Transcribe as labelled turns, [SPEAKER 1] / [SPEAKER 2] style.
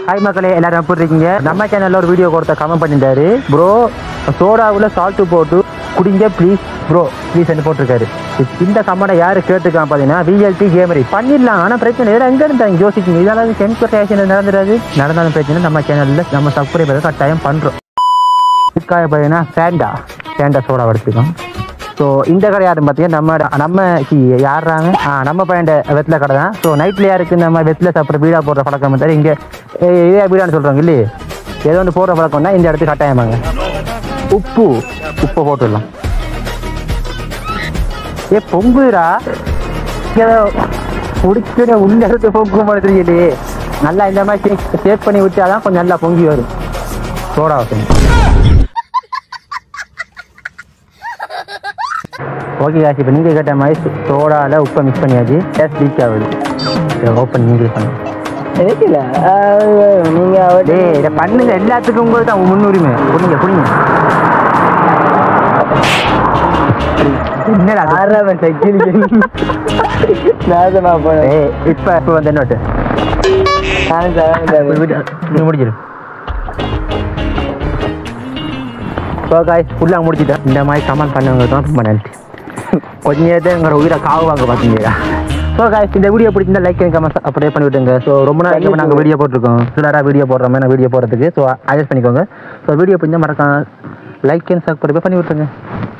[SPEAKER 1] Hi மக்களே எல்லாரும் எப்படி இருக்கீங்க நம்ம சேனல்ல ஒரு வீடியோ கொடுத்த கமெண்ட் பண்ணிட்டாரு ப்ரோ சோடாவில் சால்ட்டு போட்டு குடிங்க ப்ளீஸ் ப்ரோ ப்ளீஸ் என்ன போட்டிருக்காரு இந்த கமெண்ட்டை யாரு கேட்டுக்கான் பார்த்தீங்கன்னா விஎல்டி கேமரி பண்ணிடலாம் ஆனால் பிரச்சனை இல்லை எங்க இருந்தாங்க யோசிக்கீங்க இதெல்லாம் சென்சுரேஷன் நடந்துடாது நடந்தாலும் பிரச்சனை நம்ம சேனல்ல நம்ம சப்ஸ்கிரைபர் கட்டாயம் பண்றோம் இதுக்காக பார்த்தீங்கன்னா ஃபேண்டா ஃபேண்டா சோடா எடுத்துக்கோம் ஸோ இந்த கடை யாருன்னு பார்த்தீங்கன்னா நம்ம நம்ம சி யாருறாங்க ஆ நம்ம பையன் வெத்தில கடை தான் ஸோ நைட்டில் யாருக்கு நம்ம வெத்தில சாப்பிட்ற பீடா போடுற பழக்கம் தவிர இங்கே இதே பீடான்னு சொல்கிறாங்க இல்லையே ஏதோ ஒன்று போடுற பழக்கம்னா இந்த இடத்துக்கு கட்டாயமாங்க உப்பு உப்பை போட்டுடலாம் ஏ பொங்குதுடா ஏதோ குடிக்கிற உள்ள இருந்து பொங்கும் போல தெரியலையே நல்லா இந்த மாதிரி சேவ் பண்ணி விட்டாதான் கொஞ்சம் நல்லா பொங்கி வரும் சோடா வசதி ஓகே காசி இப்போ நீங்கள் கேட்ட மாதிரி சோடாவில் உப்பை மிக்ஸ் பண்ணியாச்சு கேஸ் லீக் ஆகுது ஓப்பன் நீங்கள் பண்ணுங்க
[SPEAKER 2] தெரியல நீங்க அவட்ட
[SPEAKER 1] டேய் இதை பண்ணுங்க எல்லாத்துக்கும் உங்களுக்கு தான் முன்னுரிமை குடிங்க குடிங்க என்னடா அது?
[SPEAKER 2] ஆறாவன் சைக்கிள் நாசமா போன
[SPEAKER 1] ஏய் இப்போ இப்போ வந்து என்னோட்டு
[SPEAKER 2] நானும் சாப்பிட்டேன்.
[SPEAKER 1] நீ முடிச்சிரு ஸோ காய் ஃபுல்லாக முடிச்சிட்டேன் இந்த மாதிரி கமெண்ட் பண்ணவங்க தான் ரொம்ப நன்றி கொஞ்ச நேரத்தை எங்களோட உயிரை காவுவாங்க பார்த்தீங்களா ஸோ காய்ஸ் இந்த வீடியோ பிடிச்சிருந்தா லைக் அண்ட் கமெண்ட் அப்படியே பண்ணி விட்டுங்க ஸோ ரொம்ப நாள் அப்புறம் நாங்கள் வீடியோ போட்டிருக்கோம் சிலராக வீடியோ போடுற மாதிரி வீடியோ போடுறதுக்கு ஸோ அட்ஜஸ்ட் பண்ணிக்கோங்க ஸோ வீடியோ பிடிச்சா மறக்காம லைக் அண்ட் சப்ஸ்கிரைப் பண்ணி விட்டுருங்க